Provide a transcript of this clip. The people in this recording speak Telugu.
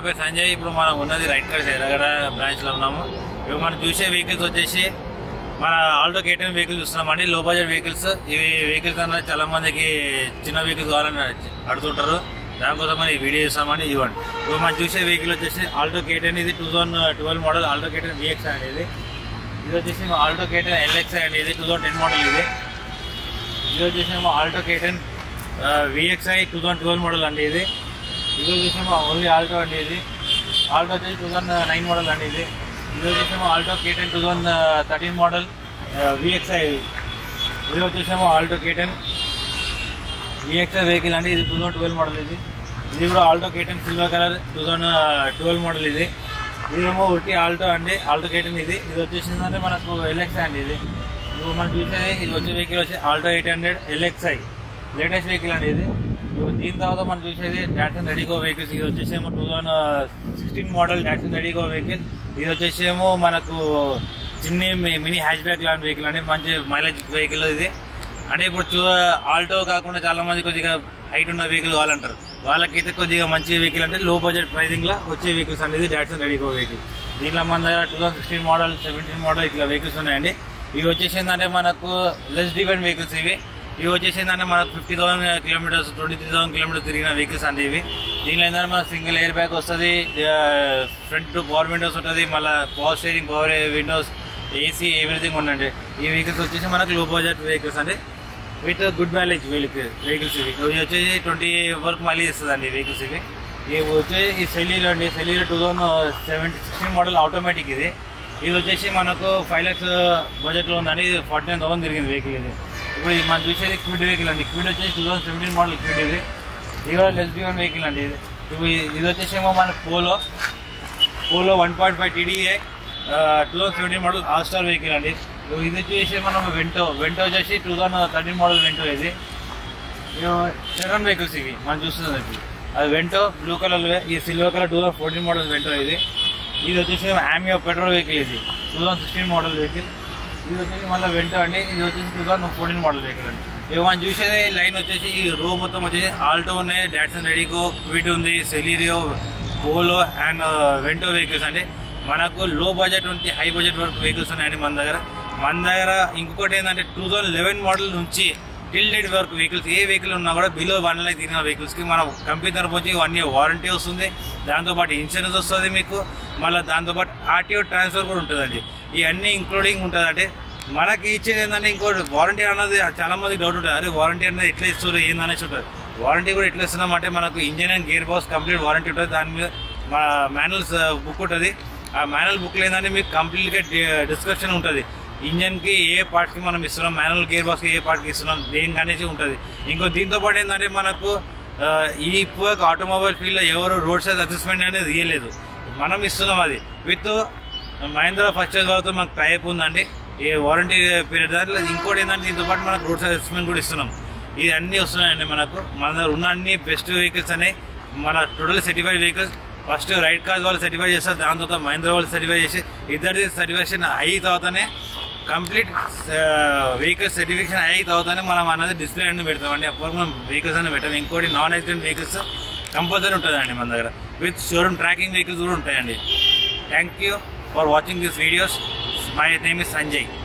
పేరు సంజయ్ ఇప్పుడు మనం ఉన్నది రైట్ కట్ ఎర్రగడ బ్రాంచ్లో ఉన్నాము ఇప్పుడు మనం చూసే వెహికల్స్ వచ్చేసి మన ఆల్టో కేటన్ వెహికల్స్ చూస్తున్నామండి లో బడ్జెట్ వెహికల్స్ ఇవి వెహికల్స్ అన్నది చాలా మందికి చిన్న వెహికల్స్ కావాలని అడుగుతుంటారు దానికోసం మనం ఈ వీడియో చేస్తామని ఇవ్వండి ఇప్పుడు మనం చూసే వెహికల్ వచ్చేసి ఆల్టో కేటన్ ఇది two thousand twelve model Alto K ten VX అనేది ఇది వచ్చేసి ఆల్టో కేటన్ ఎల్ఎక్స్ అండి ఇది టూ థౌసండ్ టెన్ మోడల్ ఇది ఇది వచ్చేసి Alto K ten VXI two thousand twelve model అండి ఇది ఇది వచ్చేసి ఓన్లీ ఆల్టో అండి ఇది ఆల్టో వచ్చేసి టూ థౌసండ్ నైన్ మోడల్ అండి ఇది ఇది వచ్చేసి Alto K ten two thousand thirteen model VXI ఇది వచ్చేసేమో ఆల్టో కేటన్ విఎక్స్ఐ వెహికల్ అండి ఇది టూ థౌసండ్ ట్వెల్వ్ మోడల్ ఇది ఇది కూడా Alto K ten silver colour two thousand twelve model ఇది ఇదేమో ఒకటి ఆల్టో అండి ఆల్టో కేటన్ ఇది ఇది వచ్చేసిందంటే మనకు ఎల్ఎక్స్ అండి ఇది ఇప్పుడు మనం చూసేది ఇది వచ్చే వెహికల్ వచ్చి Alto eight hundred LXI latest vehicle అండి ఇది ఇప్పుడు దీని తర్వాత మనం చూసేది డాట్సన్ రెడీగో వెహికల్స్ ఇది వచ్చేసేమో two thousand sixteen model Datsun Redigo vehicle ఇది వచ్చేసేమో మనకు చిన్ని మినీ హ్యాచ్ బ్యాక్ లాంటి వెహికల్ అండి మంచి మైలేజ్ వెహికల్ ఇది అంటే ఇప్పుడు చూ ఆల్టో కాకుండా చాలా మంది కొద్దిగా హైట్ ఉన్న వెహికల్ కావాలంటారు వాళ్ళకైతే కొద్దిగా మంచి వెహికల్ అంటే లో బడ్జెట్ ప్రైసింగ్ లో వచ్చే వెహికల్స్ అనేది డాట్సన్ రెడీగో వెహికల్ దీంట్లో మన దగ్గర two thousand sixteen model seventeen model ఇట్లా వెహికల్స్ ఉన్నాయండి ఇవి వచ్చేసిందంటే మనకు లెస్ డివెంట్ వెహికల్స్ ఇవి ఇవి వచ్చేసిందంటే మనకు fifty thousand kilometres twenty three thousand kilometres తిరిగిన వెహికల్స్ అండి ఇవి దీనిలో ఏంటంటే మనకు సింగిల్ ఎయిర్ బ్యాగ్ వస్తుంది ఫ్రంట్ పవర్ విండోస్ ఉంటుంది మళ్ళీ power steering power windows AC everything ఉందండి ఈ వెహికల్స్ వచ్చేసి మనకు లో బడ్జెట్ వెహికల్స్ అండి with good mileage vehicle vehicles ఇవి ఇవి వచ్చేసి ట్వంటీ వరకు మైలేజ్ ఇస్తుంది అండి వెహికల్స్ ఇవి ఇవి వచ్చేసి ఈ సెలీలో అండి Celerio two thousand seventy sixteen model automatic ఇది ఇది వచ్చేసి మనకు ఫైవ్ ల్యాక్స్ బడ్జెట్లో ఉందండి ఇది ఫార్టీ నైన్ థౌసండ్ తిరిగింది వెహికల్ ఇది ఇప్పుడు ఇది మనం చూసేది క్విడ్ వెహికల్ అండి క్విడ్ వచ్చేసి two thousand seventeen model Kwid ఇది ఇది కూడా లెస్ బివన్ వెహికల్ అండి ఇది ఇప్పుడు ఇది వచ్చేసేమో మనకు Polo Polo one point five TDI two thousand seventeen model all star vehicle అండి ఇది వచ్చేసి మనం వెంటో వెంటో వచ్చేసి two thousand thirteen model Vento ఇది సెవెన్ వెహికల్స్ ఇవి మనం చూస్తున్నాం ఇప్పుడు అది వెంటో బ్లూ కలర్ ఈ silver colour two thousand fourteen model Vento ఇది ఇది వచ్చేసి ఆమియో పెట్రోల్ వెహికల్ ఇది two thousand sixteen model vehicle ఇది వచ్చేసి మళ్ళీ వెంటో అండి ఇది వచ్చేసి two thousand fourteen model vehicle అండి ఇవి మనం చూసేది లైన్ వచ్చేసి ఈ రో మొత్తం వచ్చేసి ఆల్టో ఉన్నాయి డాట్సన్ రెడీకో క్విడ్ ఉంది Celerio Polo and Vento vehicles అండి మనకు లో బడ్జెట్ నుంచి హై బడ్జెట్ వరకు వెహికల్స్ ఉన్నాయండి మన దగ్గర మన దగ్గర ఇంకొకటి ఏంటంటే టూ థౌసండ్ లెవెన్ మోడల్ నుంచి టిల్ డేట్ వరకు వెహికల్స్ ఏ వెహికల్ ఉన్నా కూడా బిలో వన్ లాక్ తిరిగిన వెహికల్స్కి మన కంపెనీ తరపు నుంచి వన్ ఇయర్ వారంటీ వస్తుంది దాంతోపాటు ఇన్సూరెన్స్ వస్తుంది మీకు మళ్ళీ దాంతోపాటు ఆర్టీఓ ట్రాన్స్ఫర్ కూడా ఉంటుందండి ఇవన్నీ ఇంక్లూడింగ్ ఉంటుంది అంటే మనకి ఇచ్చేది ఏంటంటే ఇంకోటి వారంటీ అన్నది చాలా మంది డౌట్ ఉంటుంది అరే వారంటీ అనేది ఎట్లా ఇస్తారు ఏందనేసి ఉంటుంది వారంటీ కూడా ఎట్లా ఇస్తున్నాం అంటే మనకు engine and gearbox complete warranty ఉంటుంది దాని మీద మన మాన్యువల్స్ బుక్ ఉంటుంది ఆ మాన్యువల్ బుక్ ఏంటంటే మీకు కంప్లీట్గా డిస్క్రిప్షన్ ఉంటుంది ఇంజన్కి ఏ పార్ట్కి మనం ఇస్తున్నాం మాన్యువల్ గేర్ బాక్స్కి ఏ పార్ట్కి ఇస్తున్నాం దేనికి అనేసి ఉంటుంది ఇంకో దీంతో పాటు ఏంటంటే మనకు ఆ, ఈ ఇప్పుడు ఆటోమొబైల్ ఫీల్డ్లో ఎవరు రోడ్ సైజ్ అసెస్మెంట్ అనేది ఇవ్వలేదు మనం ఇస్తున్నాం అది విత్ మహేంద్ర ఫస్ట్ వాళ్ళతో మాకు టైప్ ఉందండి ఈ వారంటీ పీరియడ్ దాంట్లో ఇంకోటి ఏంటంటే దీంతో పాటు మనకు రోడ్ సైజ్ అసెస్మెంట్ కూడా ఇస్తున్నాం ఇది అన్నీ వస్తున్నాయండి మనకు మన దగ్గర ఉన్న అన్ని బెస్ట్ వెహికల్స్ అనేవి మన total certified vehicles first right card వాళ్ళు సర్టిఫై చేస్తారు దాని తర్వాత మహేంద్ర వాళ్ళు సర్టిఫై చేసి ఇద్దరిది సర్టిఫికేషన్ అయిన తర్వాతనే కంప్లీట్ వెహికల్ సర్టిఫికేషన్ అయిన తర్వాతనే మనం అన్నది డిస్ప్లే అనేది పెడతామండి అప్పుడు మనం వెహికల్స్ అనేది పెట్టాం ఇంకోటి నాన్ యాక్సిడెంట్ వెహికల్స్ కంపల్సరీ ఉంటుందండి మన దగ్గర విత్ షోరూమ్ ట్రాకింగ్ వెహికల్స్ కూడా ఉంటాయండి thank you for watching this videos my name is Sanjay